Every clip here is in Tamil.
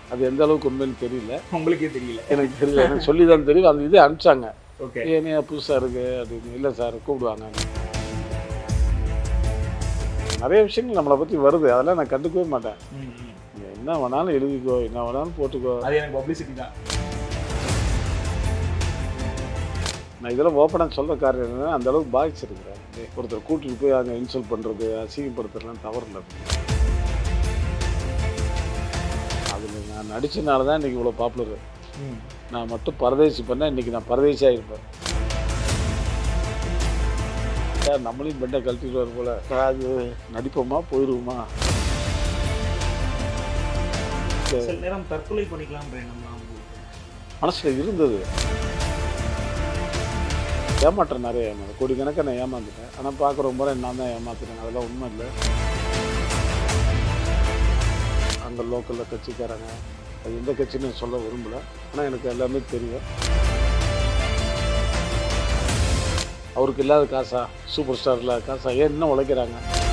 அது எந்த அளவுக்கு உண்மைன்னு தெரியல உங்களுக்கே தெரியல எனக்கு தெரியல எனக்கு சொல்லி தான் தெரியும் அந்த இது அனுப்பிச்சாங்க ஓகே ஏனையா புதுசாக இருக்கு அப்படின்னு இல்லை சார் கூப்பிடுவாங்க நிறைய விஷயங்கள் நம்மளை பற்றி வருது அதெல்லாம் நான் கண்டுக்கவே மாட்டேன் நீ என்ன வேணாலும் எழுதிக்கோ என்ன வேணாலும் போட்டுக்கோ அது எனக்கு பப்ளிசிட்டி தான் நான் இதெல்லாம் ஓப்பனாக சொல்ல காரணம் என்னன்னா அந்த அளவுக்கு பாதிச்சிருக்கிறேன் ஒருத்தர் கூட்டிட்டு போய் அங்கே இன்சல்ட் பண்ணுறது அசிங்கப்படுத்துறதுலாம் தவறு இல்லை அதில் நான் நடிச்சனால தான் இன்றைக்கி இவ்வளோ பாப்புலர் நான் மட்டும் பரதேசி பண்ணால் இன்றைக்கி நான் பரதேசியாக இருப்பேன் சார் நம்மளையும் பெட்டை கழட்டிட்டு வர போல சார், அது நடிப்போமா போயிடுவோமா சில நேரம் தற்கொலை பண்ணிக்கலாம்ன்ற எண்ணம்லாம் உங்களுக்கு மனசில் இருந்தது ஏமாற்றம் நிறைய ஏமாறு கோடிக்கணக்காக நான் ஏமாந்துட்டேன் ஆனால் பார்க்குற முறை நான் தான் ஏமாத்துறேன் அதெல்லாம் உண்மை இல்லை அங்கே லோக்கலில் கட்சிக்காரங்க அது எந்த கட்சின்னு சொல்ல விரும்பல ஆனால் எனக்கு எல்லாமே தெரியும் அவருக்கு இல்லாத காசா சூப்பர் ஸ்டார் இல்லாத காசா ஏன் இன்னும் உழைக்கிறாங்க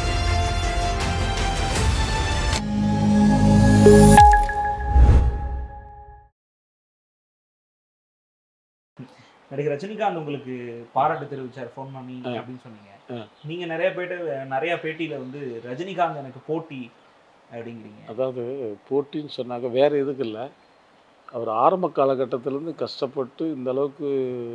நடிகர் ரஜினிகாந்த் உங்களுக்கு பாராட்டு தெரிவிச்சார் ஃபோன் பண்ணி ஆ. அப்படின்னு சொன்னீங்க ஆ. நீங்க நிறைய பேர்ட்ட நிறைய பேட்டியில வந்து ரஜினிகாந்த் எனக்கு போட்டி அப்படிங்கிறீங்க அதாவது போட்டின்னு சொன்னாக்க வேறு எதுக்கு இல்லை அவர் ஆரம்ப காலகட்டத்திலேருந்து கஷ்டப்பட்டு இந்த அளவுக்கு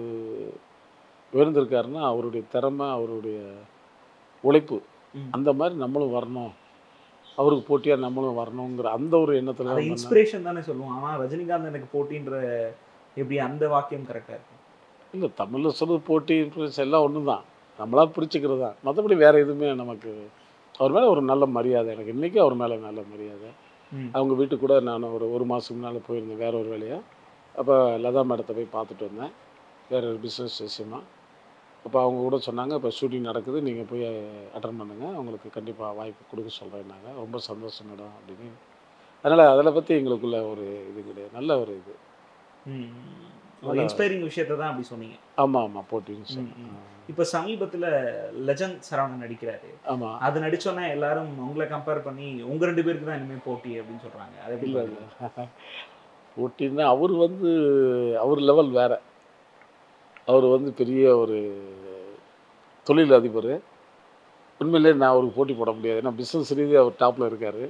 உயர்ந்திருக்காருன்னா அவருடைய திறமை அவருடைய உழைப்பு ம். அந்த மாதிரி நம்மளும் வரணும் அவருக்கு போட்டியாக நம்மளும் வரணுங்கிற அந்த ஒரு எண்ணத்தில் அதை இன்ஸ்பிரேஷன் தானே சொல்லுவோம் ஆனா ரஜினிகாந்த் எனக்கு போட்டின்ற எப்படி அந்த வாக்கியம் கரெக்டா இருக்கும் இல்லை தமிழில் சொல்றது போட்டி இன்ஃப்ளூயன்ஸ் எல்லாம் ஒன்று தான் நம்மளா பிரிச்சுக்கிறது தான் மற்றபடி வேறு எதுவுமே நமக்கு அவர் மேலே ஒரு நல்ல மரியாதை எனக்கு இன்றைக்கி அவர் மேலே நல்ல மரியாதை ம். அவங்க வீட்டுக்கு கூட நான் ஒரு ஒரு மாதத்துக்கு முன்னால் போயிருந்தேன் வேற ஒரு வேலையாக அப்போ லதா மேடத்தை போய் பார்த்துட்டு வந்தேன் வேற ஒரு பிஸ்னஸ் விஷயமா அப்போ அவங்க கூட சொன்னாங்க இப்போ ஷூட்டிங் நடக்குது நீங்கள் போய் அட்டன் பண்ணுங்கள் அவங்களுக்கு கண்டிப்பாக வாய்ப்பு கொடுக்க சொல்கிறேன்னாங்க ரொம்ப சந்தோஷம் மேடம் அப்படின்னு அதனால் அதில் பற்றி எங்களுக்குள்ள ஒரு இது கிடையாது நல்ல ஒரு இது ஒரு இன்ஸ்பைரிங் விஷயத்தை தான் அப்படி சொன்னீங்க ஆமாம் ஆமாம் போட்டின்னு ம், சொன்னேன் இப்போ சமீபத்துல லெஜண்ட் சரவணன் நடிக்கிறாரு ஆமாம் அது நடிச்சோன்னே எல்லாரும் உங்களை கம்பேர் பண்ணி உங்க ரெண்டு பேருக்கு தான் இனிமே போட்டி அப்படின்னு சொல்றாங்க அது எப்படி இல்லை பாக்குறீங்க? இல்லை போட்டின்னா அவர் வந்து அவர் லெவல் வேற அவர் வந்து பெரிய ஒரு தொழில் அதிபர் உண்மையிலே நான் அவருக்கு போட்டி போட முடியாது ஏன்னா பிஸ்னஸ் ரீதியாக அவர் டாப்பில் இருக்கார்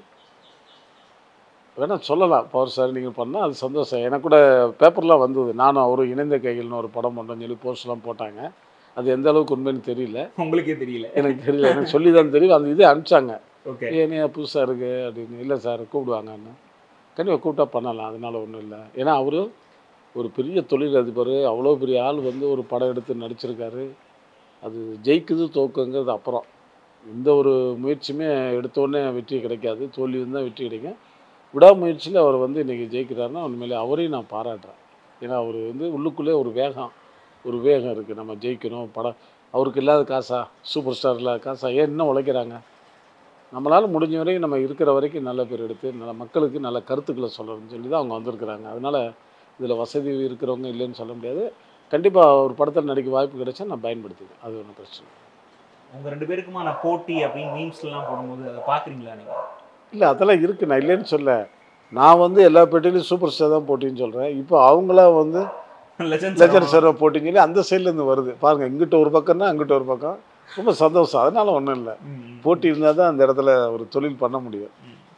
வேணா சொல்லலாம் பவர் சார் நீங்கள் பண்ணால் அது சந்தோஷம் எனக்கு கூட பேப்பர்லாம் வந்தது நானும் அவரும் இணைந்த கைகள்னு ஒரு படம் பண்ணுறோன்னு சொல்லி போஸ்ட்லாம் போட்டாங்க அது எந்த அளவுக்கு உண்மைன்னு தெரியல உங்களுக்கே தெரியல எனக்கு தெரியல எனக்கு சொல்லி தான் தெரியும் அந்த இது அனுப்பிச்சாங்க ஓகே ஏனையா புதுசாக இருக்குது அப்படின்னு இல்லை சார் கூப்பிடுவாங்கன்னு கண்டிப்பாக கூப்பிட்டா பண்ணலாம் அதனால ஒன்றும் இல்லை ஏன்னா அவர் ஒரு பெரிய தொழிலதிபர் அவ்வளோ பெரிய ஆள் வந்து ஒரு படம் எடுத்து நடிச்சிருக்காரு அது ஜெயிக்குது தோக்குங்கிறது அப்புறம் எந்த ஒரு முயற்சியுமே எடுத்தோடனே வெற்றி கிடைக்காது தோல்வி தான் வெற்றி கிடைக்கும் விடாமுயற்சியில் அவர் வந்து இன்றைக்கி ஜெயிக்கிறாருன்னா உண்மையிலே அவரையும் நான் பாராட்டுறேன் ஏன்னா அவர் வந்து உள்ளுக்குள்ளே ஒரு வேகம் ஒரு வேகம் இருக்குது நம்ம ஜெயிக்கணும் படம் அவருக்கு இல்லாத காசா சூப்பர் ஸ்டார் இல்லாத காசா ஏன் இன்னும் உழைக்கிறாங்க நம்மளால் முடிஞ்ச வரைக்கும் நம்ம இருக்கிற வரைக்கும் நல்ல பேர் எடுத்து நல்ல மக்களுக்கு நல்ல கருத்துக்களை சொல்லணும்னு சொல்லி தான் அவங்க வந்திருக்கிறாங்க அதனால் இதில் வசதி இருக்கிறவங்க இல்லைன்னு சொல்ல முடியாது கண்டிப்பாக ஒரு படத்தில் நடிக்க வாய்ப்பு கிடைச்சா நான் பயன்படுத்திக்கிறேன் அது ஒன்றும் பிரச்சனை இல்லை. உங்க ரெண்டு பேருக்குமான போட்டி அப்படின்னு மீம்ஸ்லாம் போடும்போது அதை பாக்குறீங்களா நீங்க இல்லை அதெல்லாம் இருக்குது நான் இல்லைன்னு சொல்ல நான் வந்து எல்லா பேட்டிலையும் சூப்பர் ஸ்டார் தான் போட்டின்னு சொல்கிறேன் இப்போ அவங்களா வந்து லெஜண்ட் லெஜர் சார் போட்டின்னு சொல்லி அந்த சைட்லேருந்து வருது பாருங்கள் இங்கிட்ட ஒரு பக்கம்னா அங்கிட்ட ஒரு பக்கம் ரொம்ப சந்தோஷம் அதனால ஒன்றும் இல்லை போட்டி இருந்தால் தான் அந்த இடத்துல ஒரு தொழில் பண்ண முடியும்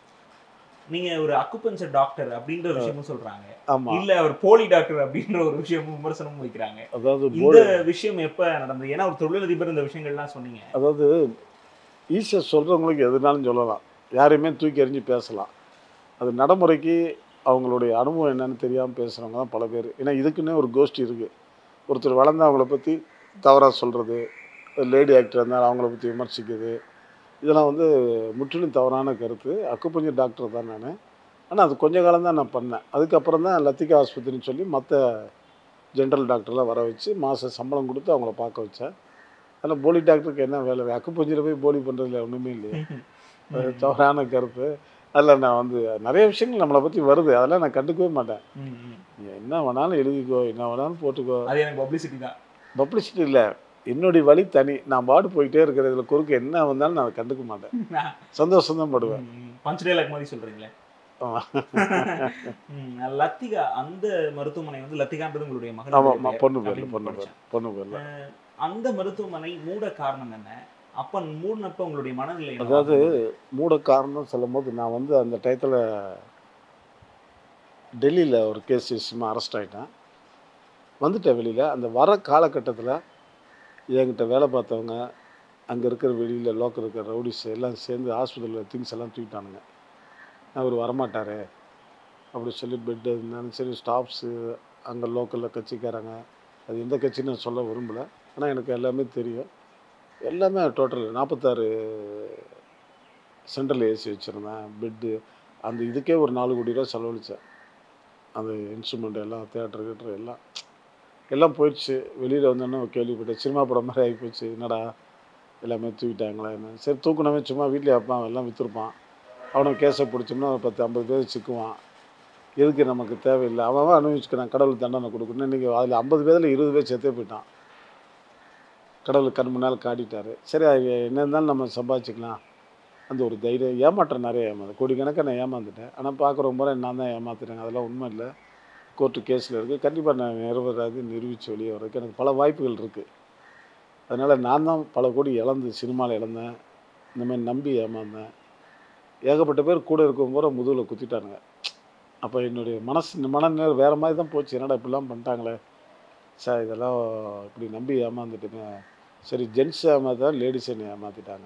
நீங்க ஒரு அக்குபஞ்சர் டாக்டர் அப்படின்ற ஒரு விஷயமும் சொல்றாங்க ஆமாம் இல்ல அவர் போலி டாக்டர் அப்படின்ற ஒரு விஷயமும் விமர்சனமும் வைக்கிறாங்க அதாவது இந்த போர்டு விஷயம் எப்ப நடந்தது ஏன்னா ஒரு தொழிலதிபர் இந்த விஷயங்கள்லாம் சொன்னீங்க அதாவது ஈஸியாக சொல்கிறவங்களுக்கு எதுனாலும் சொல்லலாம் யாரையுமே தூக்கி எறிஞ்சு பேசலாம் அது நடைமுறைக்கு அவங்களுடைய அனுபவம் என்னன்னு தெரியாமல் பேசுகிறவங்க தான் பல பேர் ஏன்னா இதுக்குன்னே ஒரு கோஷ்டி இருக்குது ஒருத்தர் வளர்ந்து அவங்கள பற்றி தவறாக சொல்கிறது லேடி ஆக்டர் இருந்தால் அவங்கள பற்றி விமர்சிக்கிறது இதெல்லாம் வந்து முற்றிலும் தவறான கருத்து அக்குப்பஞ்சர் டாக்டர் தான் நான் ஆனால் அது கொஞ்ச காலம் தான் நான் பண்ணேன் அதுக்கப்புறம் தான் லத்திகா ஆஸ்பத்திரின்னு சொல்லி மற்ற ஜென்ரல் டாக்டர்லாம் வர வச்சு மாதம் சம்பளம் கொடுத்து அவங்கள பார்க்க வச்சேன் அதில் போலி டாக்டருக்கு என்ன வேலை அக்குப்பஞ்சில் போய் போலி பண்ணுறதுல ஒன்றுமே இல்லையே அது தவறான கருத்து அதில் நான் வந்து நிறைய விஷயங்கள் நம்மளை பற்றி வருது அதெல்லாம் நான் கண்டுக்கவே மாட்டேன் ம், ம். நீ என்ன வேணாலும் எழுதிக்கோ என்ன வேணாலும் போட்டுக்கோ அது எனக்கு பப்ளிசிட்டி தான் பப்ளிசிட்டி இல்லை என்னுடைய வழி தனி நான் பாடு போயிட்டே இருக்கிறதுல குறுக்கு என்ன வந்தாலும் நான் அதை கண்டுக்க மாட்டேன் சந்தோஷம் தான் படுவேன் பஞ்ச் டைலாக் மாதிரி சொல்றீங்களே ம், லத்திகா அந்த மருத்துவமனை வந்து லத்திகான்றது உங்களுடைய மகள் ஆமாம் பொண்ணு பேரில் பொண்ணு பேர் பொண்ணு பேரில் அந்த மருத்துவமனை மூட காரணம் என்ன அப்ப மூடினப்ப உங்களுடைய மனநிலை என்னவா அதாவது இருந்தது? மூட காரணம் சொல்லும் போது நான் வந்து அந்த டயத்தில் டெல்லியில் ஒரு கேஸ் விஷயமா அரெஸ்ட் ஆகிட்டேன் வந்துட்டேன் வெளியில் அந்த வர காலகட்டத்தில் என்கிட்ட வேலை பார்த்தவங்க அங்கே இருக்கிற வெளியில் லோக்கல் இருக்கிற ரவுடிஸ் எல்லாம் சேர்ந்து ஹாஸ்பிட்டலில் திங்ஸ் எல்லாம் தூக்கிட்டானுங்க அவர் வரமாட்டார் அப்படி சொல்லி பெட்டு இருந்தாலும் சரி ஸ்டாஃப்ஸு அங்கே லோக்கலில் கட்சிக்காரங்க அது எந்த கட்சின்னு நான் சொல்ல விரும்பலை ஆனால் எனக்கு எல்லாமே தெரியும் எல்லாமே டோட்டல் நாற்பத்தாறு சென்ட்ரல் ஏசி வச்சுருந்தேன் பெட்டு அந்த இதுக்கே ஒரு நாலு கோடி ரூபா செலவழித்தேன் அந்த இன்ஸ்ட்ருமெண்ட் எல்லாம் தேட்டர் கீட்டர் எல்லாம் எல்லாம் போயிடுச்சு வெளியில் வந்தோன்னே கேள்விப்பட்டேன் சினிமா படம் மாதிரி ஆகி போச்சு என்னடா எல்லாமே தூக்கிட்டாங்களா என்ன சரி தூக்குனவே சும்மா வீட்டில் வைப்பான் எல்லாம் விற்றுருப்பான் அவனை கேஸை பிடிச்சோம்னா ஒரு பத்து ஐம்பது பேர் சிக்குவான் எதுக்கு நமக்கு தேவையில்லை அவன் அவன் அனுபவிச்சுக்கிறான் கடவுள் தண்டனை கொடுக்கணும் இன்றைக்கி அதில் ஐம்பது பேரில் இருபது பேர் செத்தே போயிட்டான் கடவுள் கண் முன்னால் காட்டிட்டாரு சரி அது என்ன இருந்தாலும் நம்ம சம்பாதிச்சுக்கலாம் அந்த ஒரு தைரியம் ஏமாற்றம் நிறைய ஏமாந்து கோடிக்கணக்காக நான் ஏமாந்துட்டேன் ஆனால் பார்க்குற முறை நான் தான் ஏமாத்துறேங்க அதெல்லாம் உண்மை இல்லை கோர்ட்டு கேஸில் இருக்குது கண்டிப்பாக நான் நிறைவேறாது நிரூபித்து வெளியே வரதுக்கு எனக்கு பல வாய்ப்புகள் இருக்குது அதனால் நான் தான் பல கோடி இழந்து சினிமாவில் இழந்தேன் இந்த மாதிரி நம்பி ஏமாந்தேன் ஏகப்பட்ட பேர் கூட இருக்கும் போகிற முதுகில் குத்திட்டானுங்க அப்போ என்னுடைய மனசு மனநிலை வேறு மாதிரி தான் போச்சு என்னடா இப்படிலாம் பண்ணிட்டாங்களே சார் இதெல்லாம் இப்படி நம்பி ஏமாந்துட்டுங்க சரி ஜென்ஸ் ஏமாத்தா லேடிஸ் என்னை ஏமாற்றிட்டாங்க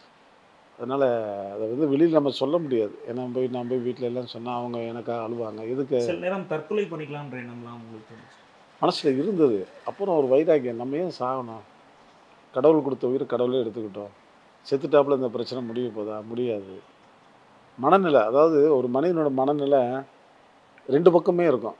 அதனால் அதை வந்து வெளியில் நம்ம சொல்ல முடியாது ஏன்னா போய் நான் போய் வீட்டில் எல்லாம் சொன்னால் அவங்க எனக்காக அழுவாங்க எதுக்கு சில நேரம் தற்கொலை பண்ணிக்கலாம்ன்ற எண்ணம்லாம் உங்களுக்கு தோணுச்சு. மனசில் இருந்தது அப்புறம் ஒரு வைராக்கியம் நம்ம ஏன் சாகணும் கடவுள் கொடுத்த உயிர் கடவுளே எடுத்துக்கிட்டோம் செத்துட்டாப்புல இந்த பிரச்சனை முடிய போதா முடியாது மனநிலை அதாவது ஒரு மனிதனோட மனநிலை ரெண்டு பக்கமே இருக்கும்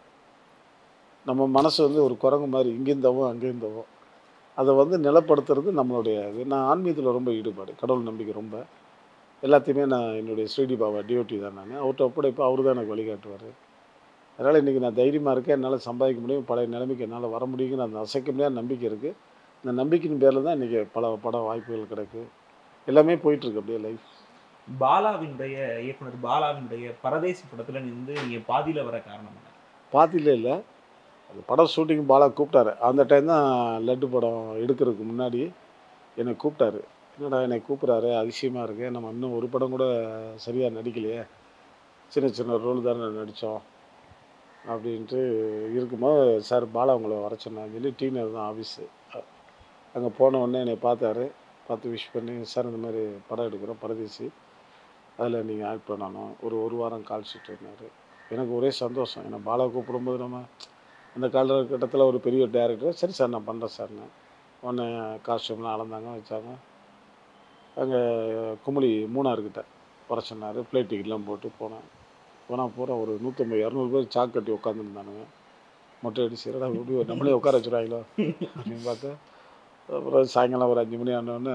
நம்ம மனசு வந்து ஒரு குரங்கு மாதிரி இங்கேருந்தவும் அங்கேருந்தவும் அதை வந்து நிலப்படுத்துறது நம்மளுடைய இது நான் ஆன்மீகத்தில் ரொம்ப ஈடுபாடு கடவுள் நம்பிக்கை ரொம்ப எல்லாத்தையுமே நான் என்னுடைய ஸ்ரீடி பாபா டிஓடி தான் நான் அவர்கிட்ட ஒப்படைப்பு அவர் தான் எனக்கு வழிகாட்டுவார் அதனால் இன்றைக்கி நான் தைரியமாக இருக்கேன் என்னால் சம்பாதிக்க முடியும் பழைய நிலைமைக்கு என்னால் வர முடியுங்கிற அந்த அசைக்க முடியாத நம்பிக்கை இருக்குது இந்த நம்பிக்கையின் பேரில் தான் இன்றைக்கி பல பட வாய்ப்புகள் கிடைக்கு எல்லாமே போயிட்டுருக்கு அப்படியே லைஃப் பாலாவினுடைய இயக்குனர் பாலாவினுடைய பரதேசி படத்துல இருந்து நீங்க பாதியில வர காரணம் என்ன பாத்தியில் இல்லை அது படம் ஷூட்டிங் பாலா கூப்பிட்டாரு அந்த டைம் தான் லட்டு படம் எடுக்கிறதுக்கு முன்னாடி என்னை கூப்பிட்டாரு என்னடா என்னை கூப்பிட்றாரு அதிசயமாக இருக்கு நம்ம இன்னும் ஒரு படம் கூட சரியாக நடிக்கலையே சின்ன சின்ன ரோல் தானே நடித்தோம் அப்படின்ட்டு இருக்கும்போது சார் பாலா உங்களை வர சொன்னாங்க சொல்லி டீனர் தான் ஆஃபீஸு அங்கே போன உடனே என்னை பார்த்தாரு பார்த்து விஷ் பண்ணி சார் இந்த மாதிரி படம் எடுக்கிறோம் பரதேசி அதில் நீங்கள் ஆக்ட் பண்ணணும் ஒரு ஒரு வாரம் கால் ஷீட் இருந்தார் எனக்கு ஒரே சந்தோஷம் ஏன்னா பாலா கூப்பிடும்போது நம்ம அந்த காலகட்டத்தில் ஒரு பெரிய டேரக்டர் சரி சார் நான் பண்ணுறேன் சார்னு உடனே காஸ்டியூம்லாம் அளந்தாங்க வச்சாங்க அங்கே குமுளி மூணாறுக்கிட்ட வர சொன்னார் ஃப்ளைட் டிக்கெட்லாம் போட்டு போனேன் போனால் பூரா ஒரு நூற்றம்பது இரநூறு பேர் சாக் கட்டி உட்காந்துருந்தானுங்க மொட்டை அடி சரிடா இப்படி நம்மளே உட்கார வச்சுருவாங்களோ அப்படின்னு பார்த்து அப்புறம் சாயங்காலம் ஒரு அஞ்சு மணி ஆனோடனே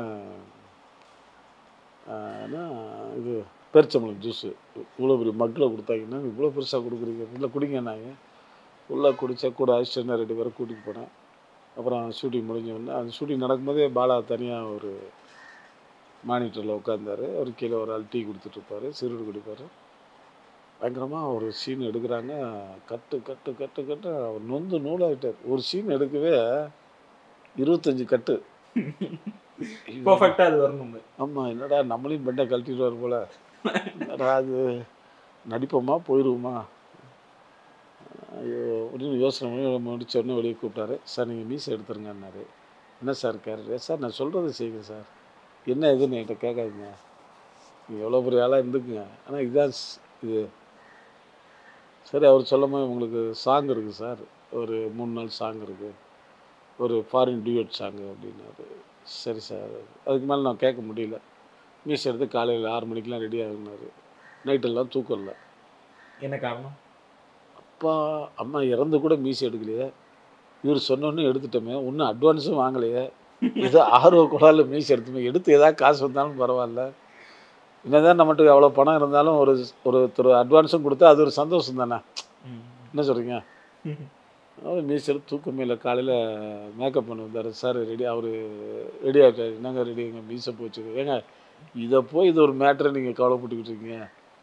என்ன இது பேரிச்சம்பழம் ஜூஸு இவ்வளோ பெரிய மக்கில் கொடுத்தாங்கன்னா இவ்வளோ பெருசாக கொடுக்குறீங்க இல்லை குடிங்க நாங்கள் உள்ளே குடித்தா கூட அசிஸ்டன்ட் ரெண்டு பேரும் கூட்டிகிட்டு போனேன் அப்புறம் ஷூட்டிங் முடிஞ்ச உடனே அந்த ஷூட்டிங் நடக்கும்போதே பாலா தனியாக ஒரு மானிட்டரில் உட்காந்தாரு அவர் கீழே ஒரு ஆள் டீ கொடுத்துட்ருப்பாரு சிறுடு குடிப்பார் பயங்கரமாக ஒரு சீன் எடுக்கிறாங்க கட்டு கட்டு கட்டு கட்டு அவர் நொந்து நூலாகிட்டார் ஒரு சீன் எடுக்கவே இருபத்தஞ்சு கட்டு பர்ஃபெக்டா அது வரணும் ஆமாம் என்னடா நம்மளையும் பெண்டை கழட்டிடுவார் போல என்னடா அது நடிப்போமா போயிடுவோமா ஐயோ அப்படின்னு யோசனை பண்ணி முடிச்ச உடனே வெளியே கூப்பிட்டாரு சார் நீங்கள் மீசை எடுத்துருங்கன்னாரு என்ன சார் கேரக்டர் சார் நான் சொல்கிறது செய்யுங்க சார் என்ன எதுன்னு என்கிட்ட கேட்காதீங்க நீங்கள் எவ்வளோ பெரிய ஆளாக இருந்துக்குங்க ஆனால் இதுதான் ஸ்- இது சரி அவர் சொல்லும்போது உங்களுக்கு சாங் இருக்குது சார் ஒரு மூணு நாள் சாங் இருக்குது ஒரு ஃபாரின் டியூட் சாங்கு அப்படின்னாரு சரி சார் அதுக்கு மேலே நான் கேட்க முடியல மீஸ் எடுத்து காலையில் ஆறு மணிக்கெலாம் ரெடி ஆகுனாரு நைட்டெல்லாம் தூக்கம் இல்லை என்ன காரணம் அப்பா அம்மா இறந்து கூட மீசி எடுக்கலையே இவர் சொன்னோன்னு எடுத்துட்டோமே ஒன்றும் அட்வான்ஸும் வாங்கலையே ஏதோ ஆர்வ குழாயில் மீசி எடுத்துமே எடுத்து ஏதாவது காசு வந்தாலும் பரவாயில்ல என்னதான் நம்மகிட்ட அவ்வளோ பணம் இருந்தாலும் ஒரு ஒருத்தர் அட்வான்ஸும் கொடுத்தா அது ஒரு சந்தோஷம் தானே ம். என்ன சொல்கிறீங்க அவர் மீசி எடுத்து தூக்கமே இல்லை காலையில் மேக்கப் பண்ணி வந்தார் சார் ரெடி அவர் ரெடி ஆகிட்டார் என்னங்க ரெடி எங்க மீசை போச்சு ஏங்க இதை போய் இது ஒரு மேட்டரை நீங்கள் கவலைப்பட்டுக்கிட்டு இருக்கீங்க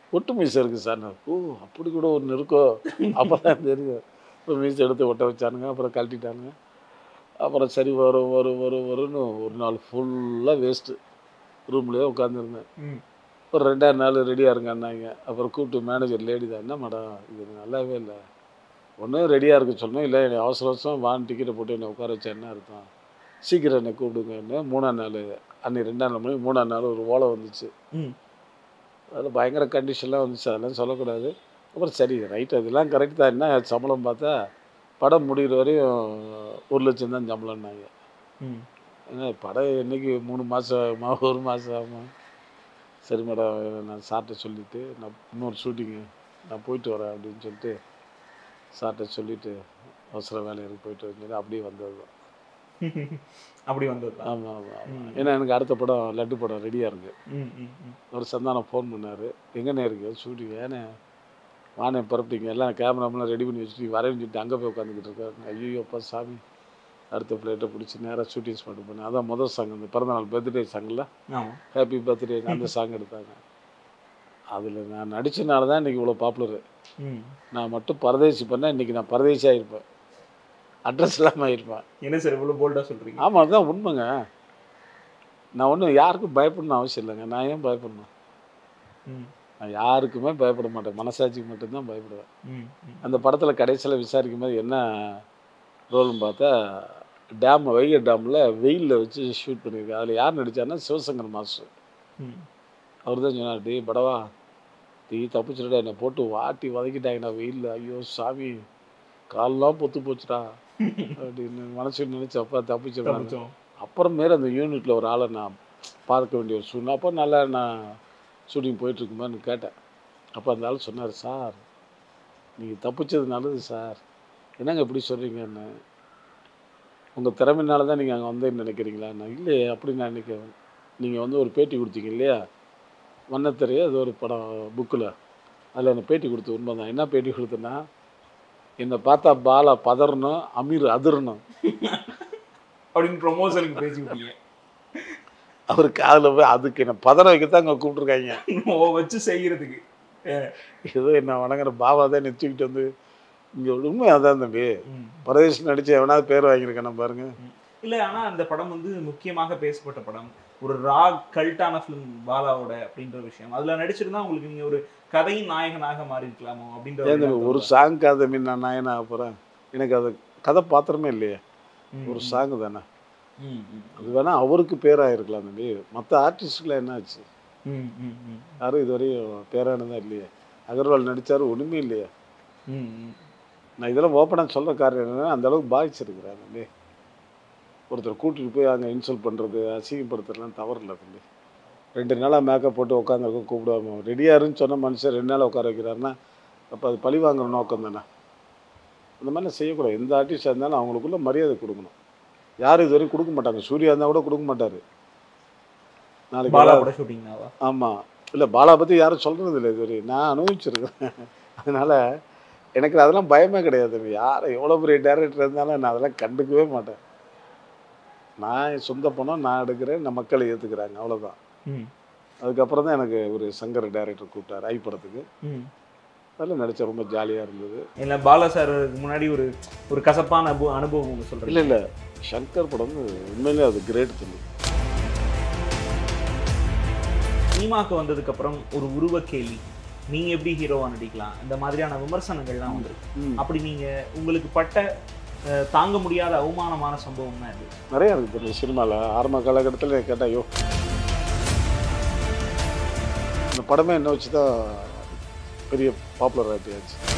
ஒட்டு மீசை இருக்குது சார் நான் ஓ அப்படி கூட ஒன்று இருக்கோ அப்போ தான் தெரியும் இப்போ மீசை எடுத்து ஒட்ட வச்சானுங்க அப்புறம் கழட்டிட்டானுங்க அப்புறம் சரி வரும் வரும் வரும் வரும்னு ஒரு நாள் ஃபுல்லாக வேஸ்ட்டு ரூம்லேயே உட்காந்துருந்தேன் ம் ஒரு ரெண்டாவது நாள் ரெடியாக இருங்கன்னாங்க அப்புறம் கூப்பிட்டு மேனேஜர் லேடி தான் என்ன மேடம் இது நல்லாவே இல்லை ஒன்றும் ரெடியாக இருக்க சொல்லணும் இல்லை என்னை அவசர அவசரம் வான் டிக்கெட்டை போட்டு என்னை உட்கார வச்சா என்ன அர்த்தம் சீக்கிரம் என்னை கூப்பிடுங்கன்னு மூணாம் நாள் அன்னைக்கு ரெண்டாம் நாள் மணி மூணாம் நாள் ஒரு ஓலை வந்துச்சு ம் அதில் பயங்கர கண்டிஷன்லாம் வந்துச்சு அதெல்லாம் சொல்லக்கூடாது அப்புறம் சரி ரைட் அதெல்லாம் கரெக்ட் தான் என்ன சம்பளம் பார்த்தா படம் முடிகிற வரையும் ஒரு லட்சம் தான் சம்பளம்னாங்க ம் ஏன்னா படம் என்னைக்கு மூணு மாதம் ஆகுமா ஒரு மாதம் ஆகுமா சரி மேடம் நான் சார்கிட்ட சொல்லிவிட்டு நான் இன்னொரு ஷூட்டிங்கு நான் போயிட்டு வரேன் அப்படின்னு சொல்லிட்டு சார்கிட்ட சொல்லிவிட்டு அவசர வேலைகளுக்கு போயிட்டு வந்து அப்படியே வந்தது தான் அப்படி வந்தது தான் ஆமாம் ஆமாம் ஆமாம் ம். ஏன்னா எனக்கு அடுத்த படம் லட்டு படம் ரெடியாக இருக்குது ம் ம் ம் ஒரு சந்தானம் ஃபோன் பண்ணார் எங்கண்ணே இருக்கு ஷூட்டிங் ஏண்ணே வானே புறப்பட்டீங்க எல்லாம் கேமராமெல்லாம் ரெடி பண்ணி வச்சுட்டு வரேன்னு சொல்லிட்டு அங்கே போய் உட்காந்துக்கிட்டு இருக்காரு ஐயோ அப்பா சாமி அடுத்த ஃப்ளைட்டை பிடிச்சி நேராக ஷூட்டிங் ஸ்பாட் பண்ணேன் அதான் முதல் சாங் அந்த பிறந்தநாள் பர்த்டே சாங்கில் ஆமாம் ஹாப்பி பர்த்டே அந்த சாங் எடுத்தாங்க அதில் நான் நடிச்சனால தான் இன்றைக்கி இவ்வளோ பாப்புலரு ம் நான் மட்டும் பரதேசி பண்ணால் இன்றைக்கி நான் பரதேசியாக இருப்பேன் அட்ரஸ் இல்லாமல் ஆயிருப்பேன் என்ன சார் இவ்வளோ போல்டாக சொல்கிறீங்க ஆமாம் அதுதான் உண்மைங்க நான் ஒன்றும் யாருக்கும் பயப்படணும் அவசியம் இல்லைங்க நான் ஏன் பயப்படணும் ம் நான் யாருக்குமே பயப்பட மாட்டேன் மனசாட்சிக்கு மட்டும்தான் பயப்படுவேன் ம் ம் அந்த படத்தில் கடைசியில் விசாரிக்கும் போது என்ன ரோல்னு பார்த்தா டேம் வைகை டேமில் வெயிலில் வச்சு ஷூட் பண்ணியிருக்கேன் அதில் யார் நடித்தாருன்னா சிவசங்கர் மாஸ்டர் ம் அவர் தான் சொன்னார் டேய் படவா டீ தப்பிச்சிடா என்னை போட்டு வாட்டி வதக்கிட்டாங்கடா வெயிலில் ஐயோ சாமி கால்லாம் பொத்து போச்சுடா அப்படின்னு மனசு நினச்சி அப்பா தப்பிச்சிடலாம் தப்பிச்சோம் அப்புறமேல அந்த யூனிட்டில் ஒரு ஆளை நான் பார்க்க வேண்டிய ஒரு சூழ்நிலை அப்போ நல்லா நான் ஷூட்டிங் போயிட்டுருக்குமான்னு கேட்டேன் அப்போ அந்த ஆள் சொன்னார் சார் நீங்கள் தப்பிச்சது நல்லது சார் என்னங்க இப்படி சொல்கிறீங்கன்னு உங்கள் திறமையினால தான் நீங்கள் அங்கே வந்தேன்னு நினைக்கிறீங்களா நான் இல்லையே அப்படி நான் நினைக்கிறேன் நீங்கள் வந்து ஒரு பேட்டி கொடுத்தீங்க இல்லையா வண்ணத்திரையே அது ஒரு படம் புக்கில் அதில் என்னை பேட்டி கொடுத்து உண்மை தான் என்ன பேட்டி கொடுத்தேன்னா என்னை பார்த்தா பாலா பதறணும் அமீர் அதிரணும் அப்படின்னு ப்ரொமோஷனுக்கு பேசி விட்டீங்க அவர் காதில் போய் அதுக்கு என்ன பதற வைக்கத்தான் அங்கே கூப்பிட்ருக்காங்க ஓ வச்சு செய்கிறதுக்கு ஏதோ என்ன வணங்குற பாபா தான் நெச்சிக்கிட்டு வந்து இங்கே உண்மை அதான் தம்பி ம் பரதேஷ் நடிச்சு எவனாவது பேர் வாங்கியிருக்கான பாருங்க இல்ல ஆனா அந்த படம் வந்து முக்கியமாக பேசப்பட்ட படம் ஒரு ரா கல்ட்டான ஃபிலிம் பாலாவோட அப்படின்ற விஷயம் அதுல நடிச்சிருந்தா உங்களுக்கு நீங்க ஒரு கதையின் நாயகனாக மாறி இருக்கலாமோ அப்படின்ற ஒரு ஏன் தம்பி எண்ணம் ஒரு தோணுதா? சாங் கதை மீன் நான் நாயனா போகிறேன் எனக்கு அது கதை பாத்திரமே இல்லையே ம், ஒரு ம், சாங் தானே ம், ம், அது வேணா அவருக்கு பேராக இருக்கலாம் தம்பி மற்ற ஆர்டிஸ்டுக்குலாம் என்ன ஆச்சு ம், ம், ம், யாரும் இதுவரையும் பேரானதா இல்லையே அகர்வால் நடித்தார் ஒன்றுமே இல்லையே ம், ம். நான் இதெல்லாம் ஓப்பனாக சொல்கிற காரணம் என்னன்னா அந்த அளவுக்கு பாதிச்சிருக்கிறேன் தம்பி ஒருத்தர் கூட்டிகிட்டு போய் அங்கே இன்சல்ட் பண்ணுறது அசிங்கப்படுத்துறதுலாம் தவறு இல்லை தம்பி ரெண்டு நாளாக மேக்கப் போட்டு உட்காந்துருக்க கூப்பிடாம ரெடியாருன்னு சொன்ன மனுஷன் ரெண்டு நாள் உட்கார வைக்கிறாருன்னா அப்போ அது பழி வாங்குற நோக்கம் தானே அந்த மாதிரிலாம் செய்யக்கூடாது எந்த ஆர்டிஸ்டாக இருந்தாலும் அவங்களுக்குள்ள மரியாதை கொடுக்கணும் யாரும் இது வரைக்கும் கொடுக்க மாட்டாங்க சூர்யா இருந்தால் கூட கொடுக்க மாட்டார் நாளைக்கு பாலாவோட ஷூட்டிங்னாவா ஆமாம் இல்லை பாலா பற்றி யாரும் சொல்கிறது இல்லை இதுவரை நான் அனுபவிச்சிருக்கேன் அதனால் எனக்கு அதெல்லாம் பயமே கிடையாது தம்பி யார் எவ்வளோ பெரிய டேரக்டர் இருந்தாலும் நான் அதெல்லாம் கண்டுக்கவே மாட்டேன் நான் என் சொந்த பணம் நான் எடுக்கிறேன் நான் மக்களை ஏற்றுக்கிறாங்க அவ்வளோதான் ம், அதுக்கப்புறம் தான் எனக்கு ஒரு சங்கர் டேரக்டர் கூப்பிட்டார் ஐ படத்துக்கு ம். அதில் நடிச்ச ரொம்ப ஜாலியாக இருந்தது இல்ல பாலா சார் முன்னாடி ஒரு ஒரு கசப்பான அனுபவம் அனுபவம் ஒன்று சொல்றேன் இல்லை இல்லை சங்கர் படம் வந்து உண்மையிலே அது கிரேட் தம்பி சினிமாக்கு வந்ததுக்கு அப்புறம் ஒரு உருவ கேள்வி நீங்க எப்படி ஹீரோவா நடிக்கலாம் இந்த மாதிரியான விமர்சனங்கள்லாம் வந்திருக்கு ம். அப்படி நீங்க உங்களுக்கு பட்ட அஹ், தாங்க முடியாத அவமானமான சம்பவம்னா இது நிறையா இருக்குது தம்பி சினிமாவில் ஆரம்ப காலகட்டத்தில் எனக்கு கேட்டால் ஐயோ இந்த படமே என்ன வச்சு தான் பெரிய பாப்புலர் ஆகியாச்சு